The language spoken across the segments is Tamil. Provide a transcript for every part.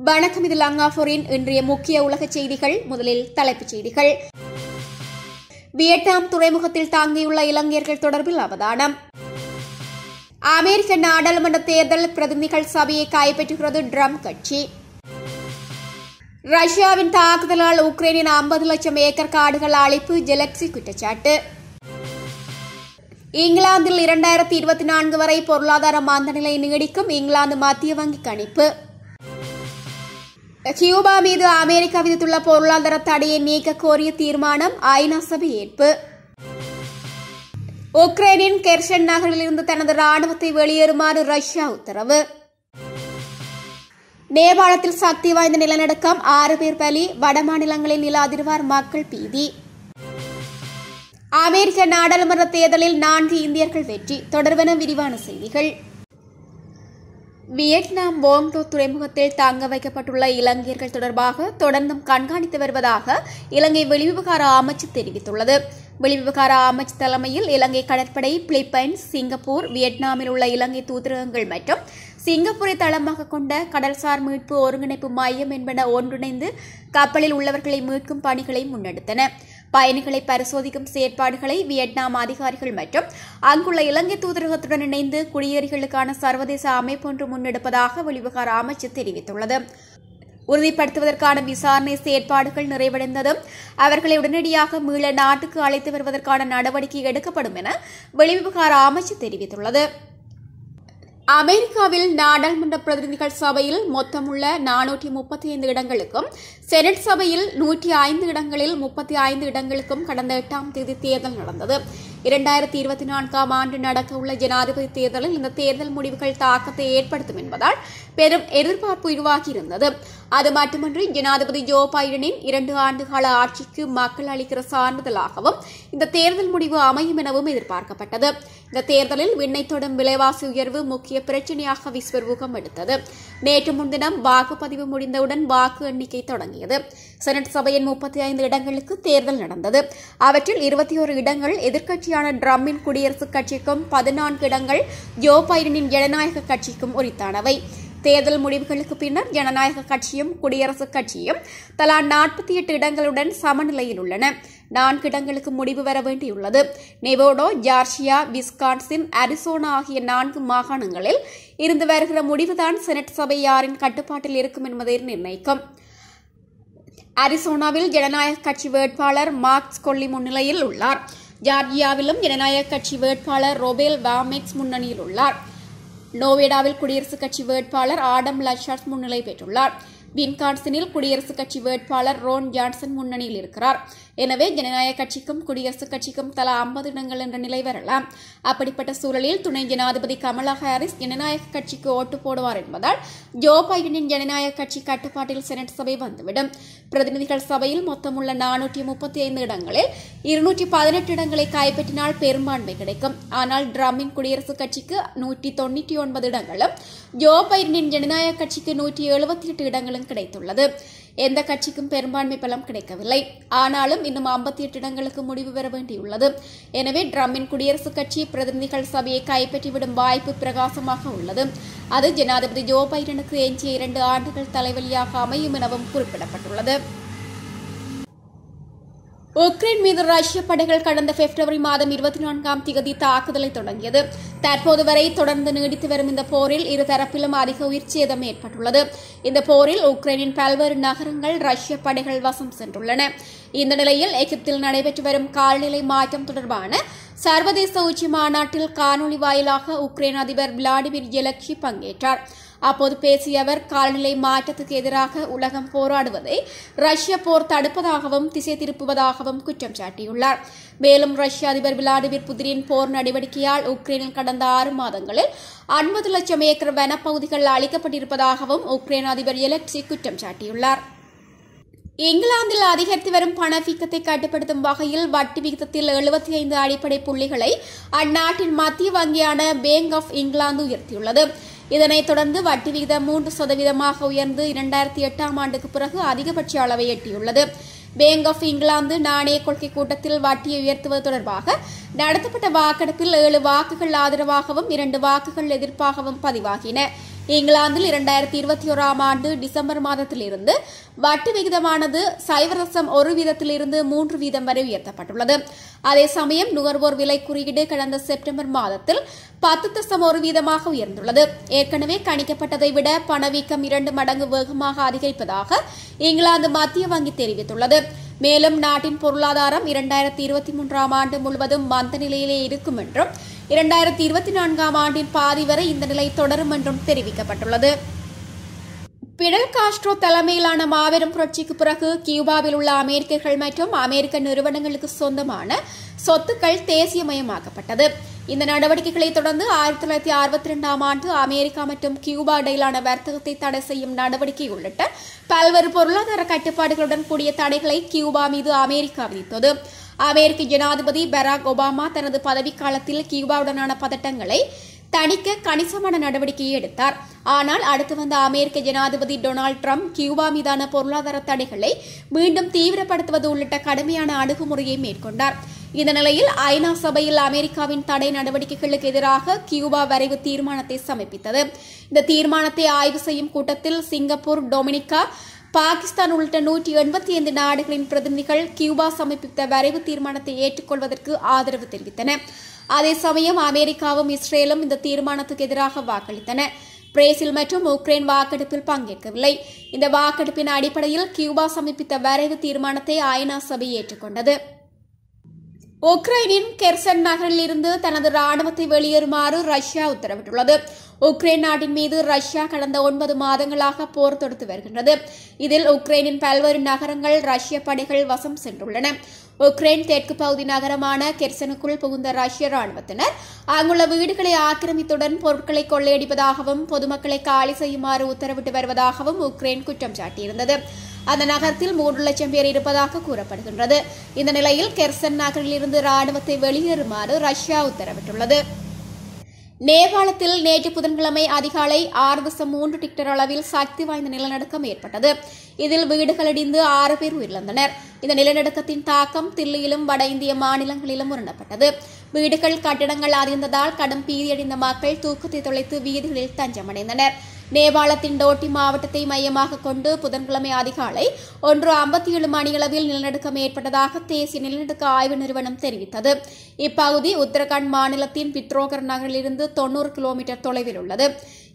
வணக்கம் இது லங்காபூரின் இன்றைய முக்கிய உலக செய்திகள் முதலில் தலைப்புச் செய்திகள் வியட்நாம் துறைமுகத்தில் தாங்கியுள்ள இலங்கையர்கள் தொடர்பில் அவதானம் அமெரிக்க நாடாளுமன்ற தேர்தல் பிரதிநிதிகள் சபையை கைப்பற்றுகிறது ட்ரம் கட்சி ரஷ்யாவின் தாக்குதலால் உக்ரைனின் ஐம்பது லட்சம் ஏக்கர் காடுகள் அழிப்பு ஜெலக்சி குற்றச்சாட்டு இங்கிலாந்தில் இரண்டாயிரத்தி இருபத்தி நான்கு வரை பொருளாதார மந்தநிலை நீடிக்கும் இங்கிலாந்து மத்திய வங்கி கணிப்பு கியூபா மீது அமெரிக்கா விதித்துள்ள பொருளாதார தடையை நீக்க கோரிய தீர்மானம் ஐநா சபை ஏற்பு உக்ரைனின் கெர்ஷன் நகரிலிருந்து தனது ராணுவத்தை வெளியேறுமாறு ரஷ்யா உத்தரவு நேபாளத்தில் சக்தி வாய்ந்த நிலநடுக்கம் ஆறு பேர் பலி வடமாநிலங்களில் நில அதிர்வார் மக்கள் பீதி அமெரிக்க நாடாளுமன்ற தேர்தலில் நான்கு இந்தியர்கள் வெற்றி தொடர்பென விரிவான செய்திகள் வியட்நாம் போங்டோ துறைமுகத்தில் தங்க வைக்கப்பட்டுள்ள இலங்கையர்கள் தொடர்பாக தொடர்ந்தும் கண்காணித்து வருவதாக இலங்கை வெளிவிவகார அமைச்சு தெரிவித்துள்ளது வெளிவிவகார அமைச்சு தலைமையில் இலங்கை கடற்படை பிலிப்பைன்ஸ் சிங்கப்பூர் வியட்நாமில் உள்ள இலங்கை தூதரகங்கள் மற்றும் சிங்கப்பூரை தளமாக கொண்ட கடல்சார் மீட்பு ஒருங்கிணைப்பு மையம் என்பன ஒன்றிணைந்து கப்பலில் உள்ளவர்களை மீட்கும் பணிகளை முன்னெடுத்தன பயணிகளை பரிசோதிக்கும் செயற்பாடுகளை வியட்நாம் அதிகாரிகள் மற்றும் அங்குள்ள இலங்கை தூதரகத்துடன் இணைந்து குடியேறிகளுக்கான சர்வதேச அமைப்பு ஒன்று முன்னெடுப்பதாக வெளிவிவகார அமைச்சு தெரிவித்துள்ளது உறுதிப்படுத்துவதற்கான விசாரணை செயற்பாடுகள் நிறைவடைந்ததும் அவர்களை உடனடியாக மீள நாட்டுக்கு அழைத்து வருவதற்கான நடவடிக்கை எடுக்கப்படும் என வெளிவிவகார அமைச்சு தெரிவித்துள்ளது அமெரிக்காவில் நாடாளுமன்ற பிரதிநிதிகள் சபையில் மொத்தமுள்ள நானூற்றி முப்பத்தி ஐந்து இடங்களுக்கும் செனட் சபையில் நூற்றி ஐந்து இடங்களில் முப்பத்தி ஐந்து இடங்களுக்கும் கடந்த எட்டாம் தேதி தேர்தல் நடந்தது இரண்டாயிரத்தி இருபத்தி நான்காம் ஆண்டு நடக்க உள்ள ஜனாதிபதி தேர்தலில் இந்த தேர்தல் முடிவுகள் தாக்கத்தை ஏற்படுத்தும் என்பதால் பெரும் எதிர்பார்ப்பு உருவாகியிருந்தது அது மட்டுமின்றி ஜனாதிபதி ஜோ பைடனின் இரண்டு ஆண்டுகால ஆட்சிக்கு மக்கள் அளிக்கிற சான்றிதழாகவும் இந்த தேர்தல் முடிவு அமையும் எனவும் எதிர்பார்க்கப்பட்டது இந்த தேர்தலில் விண்ணை தொடும் விலைவாசி உயர்வு முக்கிய பிரச்சனையாக விஸ்வரூபம் எடுத்தது நேற்று முன்தினம் வாக்குப்பதிவு முடிந்தவுடன் வாக்கு எண்ணிக்கை தொடங்கியது செனட் சபையின் முப்பத்தி ஐந்து இடங்களுக்கு தேர்தல் நடந்தது அவற்றில் இருபத்தி ஒரு இடங்கள் எதிர்க்கட்சியான ட்ரம்மின் குடியரசுக் கட்சிக்கும் பதினான்கு இடங்கள் ஜோ பைடனின் ஜனநாயக கட்சிக்கும் உரித்தானவை தேர்தல் முடிவுகளுக்கு பின்னர் ஜனநாயக கட்சியும் குடியரசுக் கட்சியும் தலா நாற்பத்தி எட்டு இடங்களுடன் சமநிலையில் உள்ளன நான்கு இடங்களுக்கு முடிவு வர வேண்டியுள்ளது நெவோடோ ஜார்ஜியா விஸ்கான்சின் அரிசோனா ஆகிய நான்கு மாகாணங்களில் இருந்து வருகிற முடிவுதான் செனட் சபை யாரின் கட்டுப்பாட்டில் இருக்கும் என்பதை நிர்ணயிக்கும் அரிசோனாவில் ஜனநாயக கட்சி வேட்பாளர் மார்க்ஸ் கொல்லி முன்னிலையில் உள்ளார் ஜார்ஜியாவிலும் ஜனநாயக கட்சி வேட்பாளர் ரொபேல் வாமெக்ஸ் முன்னணியில் உள்ளார் நோவேடாவில் குடியரசுக் கட்சி வேட்பாளர் ஆடம் லஷார்ஸ் முன்னிலை பெற்றுள்ளார் வின்கான்சனில் குடியரசுக் கட்சி வேட்பாளர் ரோன் ஜான்சன் முன்னணியில் இருக்கிறார் எனவே ஜனநாயக கட்சிக்கும் குடியரசுக் கட்சிக்கும் தலா ஐம்பது இடங்கள் என்ற நிலை வரலாம் அப்படிப்பட்ட சூழலில் துணை ஜனாதிபதி கமலா ஹாரிஸ் ஜனநாயக கட்சிக்கு ஓட்டு போடுவார் என்பதால் ஜோ பைடனின் ஜனநாயக கட்சி கட்டுப்பாட்டில் செனட் சபை வந்துவிடும் பிரதிநிதிகள் சபையில் மொத்தமுள்ள நானூற்றி முப்பத்தி ஐந்து இடங்களில் இருநூற்றி பதினெட்டு இடங்களை கைப்பற்றினால் பெரும்பான்மை கிடைக்கும் ஆனால் ட்ரம்மின் குடியரசுக் கட்சிக்கு நூற்றி தொண்ணூற்றி ஒன்பது இடங்களும் ஜோ பைடனின் ஜனநாயக கட்சிக்கு நூற்றி எழுபத்தி எட்டு இடங்களும் கிடைத்துள்ளது எந்த கட்சிக்கும் பெரும்பான்மை பலம் கிடைக்கவில்லை ஆனாலும் இன்னும் ஐம்பத்தி எட்டு இடங்களுக்கு முடிவு பெற வேண்டியுள்ளது எனவே ட்ரம்மின் குடியரசுக் கட்சி பிரதிநிதிகள் சபையை கைப்பற்றிவிடும் வாய்ப்பு பிரகாசமாக உள்ளது அது ஜனாதிபதி ஜோ பைடனுக்கு எஞ்சிய இரண்டு ஆண்டுகள் தலைவலியாக அமையும் எனவும் குறிப்பிடப்பட்டுள்ளது உக்ரைன் மீது ரஷ்ய படைகள் கடந்த பிப்ரவரி மாதம் இருபத்தி நான்காம் திகதி தாக்குதலை தொடங்கியது தற்போது வரை தொடர்ந்து நீடித்து வரும் இந்த போரில் இருதரப்பிலும் அதிக உயிர் சேதம் ஏற்பட்டுள்ளது இந்த போரில் உக்ரைனின் பல்வேறு நகரங்கள் ரஷ்ய படைகள் வசம் சென்றுள்ளன இந்த நிலையில் எகிப்தில் நடைபெற்று வரும் கால்நிலை மாற்றம் தொடர்பான சர்வதேச உச்சி மாநாட்டில் காணொலி வாயிலாக உக்ரைன் அதிபர் விளாடிமிர் ஜெலக்ஷி பங்கேற்றார் அப்போது பேசிய அவர் காலநிலை மாற்றத்துக்கு எதிராக உலகம் போராடுவதை ரஷ்ய போர் தடுப்பதாகவும் திசை திருப்புவதாகவும் குற்றம் சாட்டியுள்ளார் மேலும் ரஷ்ய அதிபர் விளாடிமிர் புதிரின் போர் நடவடிக்கையால் உக்ரைனில் கடந்த ஆறு மாதங்களில் ஐம்பது லட்சம் ஏக்கர் வனப்பகுதிகள் அளிக்கப்பட்டிருப்பதாகவும் உக்ரைன் அதிபர் எலக்சி குற்றம் சாட்டியுள்ளார் இங்கிலாந்தில் அதிகரித்து வரும் பணவீக்கத்தை கட்டுப்படுத்தும் வகையில் வட்டி விகிதத்தில் எழுபத்தி ஐந்து அடிப்படை புள்ளிகளை அந்நாட்டின் மத்திய வங்கியான பேங்க் ஆஃப் இங்கிலாந்து உயர்த்தியுள்ளது இதனைத் தொடர்ந்து வட்டி விகிதம் மூன்று சதவீதமாக உயர்ந்து இரண்டாயிரத்தி எட்டாம் ஆண்டுக்கு பிறகு அதிகபட்ச அளவை எட்டியுள்ளது பேங்க் ஆஃப் இங்கிலாந்து நாணய கொள்கை கூட்டத்தில் வட்டியை உயர்த்துவது தொடர்பாக நடத்தப்பட்ட வாக்கெடுப்பில் ஏழு வாக்குகள் ஆதரவாகவும் இரண்டு வாக்குகள் எதிர்ப்பாகவும் பதிவாகின இங்கிலாந்தில் இரண்டாயிரத்தி இருபத்தி ஓராம் ஆண்டு டிசம்பர் மாதத்திலிருந்து வட்டி விகிதமானது சைவரசம் ஒரு வீதத்திலிருந்து மூன்று வீதம் வரை உயர்த்தப்பட்டுள்ளது அதே சமயம் நுகர்வோர் விலை குறியீடு கடந்த செப்டம்பர் மாதத்தில் பத்து தசம் ஒரு வீதமாக உயர்ந்துள்ளது ஏற்கனவே கணிக்கப்பட்டதை விட பணவீக்கம் இரண்டு மடங்கு வேகமாக அதிகரிப்பதாக இங்கிலாந்து மத்திய வங்கி தெரிவித்துள்ளது மேலும் நாட்டின் பொருளாதாரம் இரண்டாயிரத்தி இருபத்தி மூன்றாம் ஆண்டு முழுவதும் மந்த நிலையிலே இருக்கும் என்றும் இரண்டாயிரத்தி இருபத்தி நான்காம் ஆண்டின் பாதி வரை இந்த நிலை தொடரும் என்றும் தெரிவிக்கப்பட்டுள்ளது பிடல் காஸ்ட்ரோ தலைமையிலான மாபெரும் புரட்சிக்கு பிறகு கியூபாவில் உள்ள அமெரிக்கர்கள் மற்றும் அமெரிக்க நிறுவனங்களுக்கு சொந்தமான சொத்துக்கள் தேசியமயமாக்கப்பட்டது இந்த நடவடிக்கைகளை தொடர்ந்து ஆயிரத்தி தொள்ளாயிரத்தி அறுபத்தி ரெண்டாம் ஆண்டு அமெரிக்கா மற்றும் கியூபா இடையிலான வர்த்தகத்தை தடை செய்யும் நடவடிக்கை உள்ளிட்ட பல்வேறு பொருளாதார கட்டுப்பாடுகளுடன் கூடிய தடைகளை கியூபா மீது அமெரிக்கா விதித்தது அமெரிக்க ஜனாதிபதி பராக் ஒபாமா தனது பதவிக்காலத்தில் கியூபாவுடனான பதட்டங்களை தணிக்க கணிசமான நடவடிக்கையை எடுத்தார் ஆனால் அடுத்து வந்த அமெரிக்க ஜனாதிபதி டொனால்டு ட்ரம்ப் கியூபா மீதான பொருளாதார தடைகளை மீண்டும் தீவிரப்படுத்துவது உள்ளிட்ட கடுமையான அணுகுமுறையை மேற்கொண்டார் இந்த நிலையில் ஐநா சபையில் அமெரிக்காவின் தடை நடவடிக்கைகளுக்கு எதிராக கியூபா வரைவு தீர்மானத்தை சமர்ப்பித்தது இந்த தீர்மானத்தை ஆய்வு செய்யும் கூட்டத்தில் சிங்கப்பூர் டொமினிகா பாகிஸ்தான் உள்ளிட்ட நூற்றி எண்பத்தி ஐந்து நாடுகளின் பிரதிநிதிகள் கியூபா சமர்ப்பித்த வரைவு தீர்மானத்தை ஏற்றுக்கொள்வதற்கு ஆதரவு தெரிவித்தன அதே சமயம் அமெரிக்காவும் இஸ்ரேலும் இந்த தீர்மானத்துக்கு எதிராக வாக்களித்தன பிரேசில் மற்றும் உக்ரைன் வாக்கெடுப்பில் பங்கேற்கவில்லை இந்த வாக்கெடுப்பின் அடிப்படையில் கியூபா சமர்ப்பித்த வரைவு தீர்மானத்தை ஐநா சபை ஏற்றுக்கொண்டது உக்ரைனின் கெர்சன் நகரில் இருந்து தனது ராணுவத்தை வெளியேறுமாறு ரஷ்யா உத்தரவிட்டுள்ளது உக்ரைன் நாட்டின் மீது ரஷ்யா கடந்த ஒன்பது மாதங்களாக போர் தொடுத்து வருகின்றது இதில் உக்ரைனின் பல்வேறு நகரங்கள் ரஷ்ய படைகள் வசம் சென்றுள்ளன உக்ரைன் தெற்கு பகுதி நகரமான கெர்சனுக்குள் புகுந்த ரஷ்ய ராணுவத்தினர் அங்குள்ள வீடுகளை ஆக்கிரமித்துடன் பொருட்களை கொள்ளையடிப்பதாகவும் பொதுமக்களை காலி செய்யுமாறு உத்தரவிட்டு வருவதாகவும் உக்ரைன் குற்றம் சாட்டியிருந்தது அந்த நகரத்தில் மூன்று லட்சம் பேர் இருப்பதாக கூறப்படுகின்றது இந்த நிலையில் கெர்சன் நகரில் இருந்து ராணுவத்தை வெளியேறுமாறு ரஷ்யா உத்தரவிட்டுள்ளது நேபாளத்தில் நேற்று புதன்கிழமை அதிகாலை ஆறு தசம் மூன்று டிக்டர் அளவில் சக்தி வாய்ந்த நிலநடுக்கம் ஏற்பட்டது இதில் வீடுகள் இடிந்து ஆறு பேர் உயிரிழந்தனர் இந்த நிலநடுக்கத்தின் தாக்கம் தில்லியிலும் வட இந்திய மாநிலங்களிலும் உணரப்பட்டது வீடுகள் கட்டிடங்கள் அறிந்ததால் கடும் பீதியடைந்த மக்கள் தூக்கத்தை தொலைத்து வீதிகளில் தஞ்சமடைந்தனர் நேபாளத்தின் டோட்டி மாவட்டத்தை மையமாக கொண்டு புதன்கிழமை அதிகாலை ஒன்று ஐம்பத்தி ஏழு மணியளவில் நிலநடுக்கம் ஏற்பட்டதாக தேசிய நிலநடுக்க ஆய்வு நிறுவனம் தெரிவித்தது இப்பகுதி உத்தரகாண்ட் மாநிலத்தின் பித்ரோகர் நகரிலிருந்து தொன்னூறு கிலோமீட்டர் தொலைவில் உள்ளது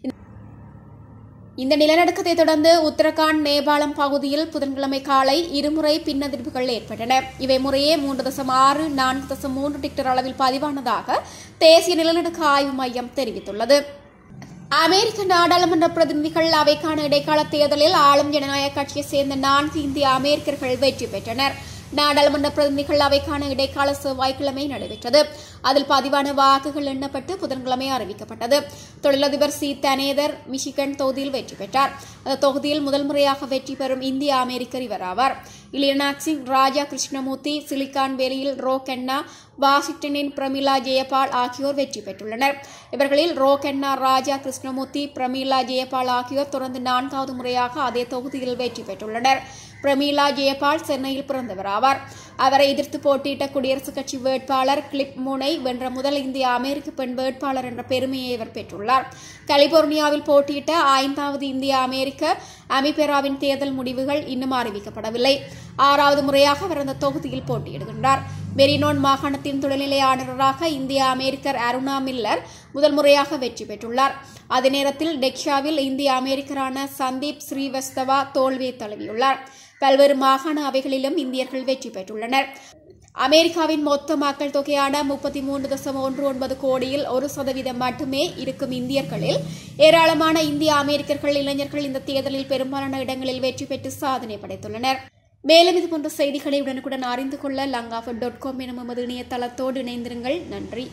இந்த நிலநடுக்கத்தை தொடர்ந்து உத்தரகாண்ட் நேபாளம் பகுதியில் புதன்கிழமை காலை இருமுறை பின்னதிர்வுகள் ஏற்பட்டன இவை முறையே மூன்று தசம் ஆறு நான்கு தசம் மூன்று டிக்டர் அளவில் பதிவானதாக தேசிய நிலநடுக்க ஆய்வு மையம் தெரிவித்துள்ளது அமெரிக்க நாடாளுமன்ற பிரதிநிதிகள் அவைக்கான இடைக்கால தேர்தலில் ஆளும் ஜனநாயக கட்சியைச் சேர்ந்த நான்கு இந்திய அமெரிக்கர்கள் வெற்றி பெற்றனர் நாடாளுமன்ற பிரதிநிதிகள் அவைக்கான இடைக்கால செவ்வாய்க்கிழமை நடைபெற்றது அதில் பதிவான வாக்குகள் எண்ணப்பட்டு புதன்கிழமை அறிவிக்கப்பட்டது தொழிலதிபர் சி தனேதர் மிஷிகன் தொகுதியில் வெற்றி பெற்றார் அந்த தொகுதியில் முதல் முறையாக வெற்றி பெறும் இந்திய அமெரிக்கர் இவர் ஆவார் இலியனாக் சிங் ராஜா கிருஷ்ணமூர்த்தி சிலிகான் வேலியில் ரோ கென்னா வாஷிங்டனின் பிரமிளா ஜெயபால் ஆகியோர் வெற்றி பெற்றுள்ளனர் இவர்களில் ரோ கென்னா ராஜா கிருஷ்ணமூர்த்தி பிரமிளா ஜெயபால் ஆகியோர் தொடர்ந்து நான்காவது முறையாக அதே தொகுதியில் வெற்றி பெற்றுள்ளனர் பிரமீளா ஜெயபால் சென்னையில் பிறந்தவர் ஆவார் அவரை எதிர்த்து போட்டியிட்ட குடியரசுக் கட்சி வேட்பாளர் கிளிப் மூனை வென்ற முதல் இந்திய அமெரிக்க பெண் வேட்பாளர் என்ற பெருமையை இவர் பெற்றுள்ளார் கலிபோர்னியாவில் போட்டியிட்ட ஐந்தாவது இந்திய அமெரிக்க அமிபெராவின் தேர்தல் முடிவுகள் இன்னும் அறிவிக்கப்படவில்லை ஆறாவது முறையாக அவர் அந்த தொகுதியில் போட்டியிடுகின்றார் மெரினோன் மாகாணத்தின் துணைநிலை ஆளுநராக இந்திய அமெரிக்கர் அருணா மில்லர் முதல் முறையாக வெற்றி பெற்றுள்ளார் அதே நேரத்தில் டெக்ஷாவில் இந்திய அமெரிக்கரான சந்தீப் ஸ்ரீவஸ்தவா தோல்வியை தழுவியுள்ளார் பல்வேறு மாகாண அவைகளிலும் இந்தியர்கள் வெற்றி பெற்றுள்ளனர் அமெரிக்காவின் மொத்த மக்கள் தொகையான முப்பத்தி மூன்று தசம் ஒன்று ஒன்பது கோடியில் ஒரு சதவீதம் மட்டுமே இருக்கும் இந்தியர்களில் ஏராளமான இந்திய அமெரிக்கர்கள் இளைஞர்கள் இந்த தேர்தலில் பெரும்பாலான இடங்களில் வெற்றி பெற்று சாதனை படைத்துள்ளனர் மேலும் இதுபோன்ற செய்திகளை உடனுக்குடன் அறிந்து கொள்ள லங்காஃபர் டாட் காம் எனும் எமது இணையதளத்தோடு இணைந்திருங்கள் நன்றி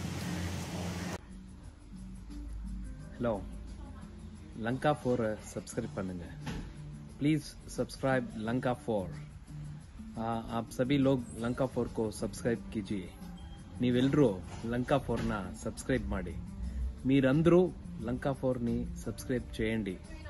ஹலோ லங்கா ஃபோரை சப்ஸ்கிரைब பண்ணுங்க प्लीज सब्सक्राइब लंका फोर आप सभी लोग लंका फोर को सब्सक्राइब कीजिए ನೀವೆಲ್ಲರೂ ಲಂಕಾ ಫೋರ್ನ ಸಬ್ಸ್ಕ್ರೈಬ್ ಮಾಡಿ మీరందరూ లంకా ఫోర్ని సబ్స్క్రైబ్ చేయండి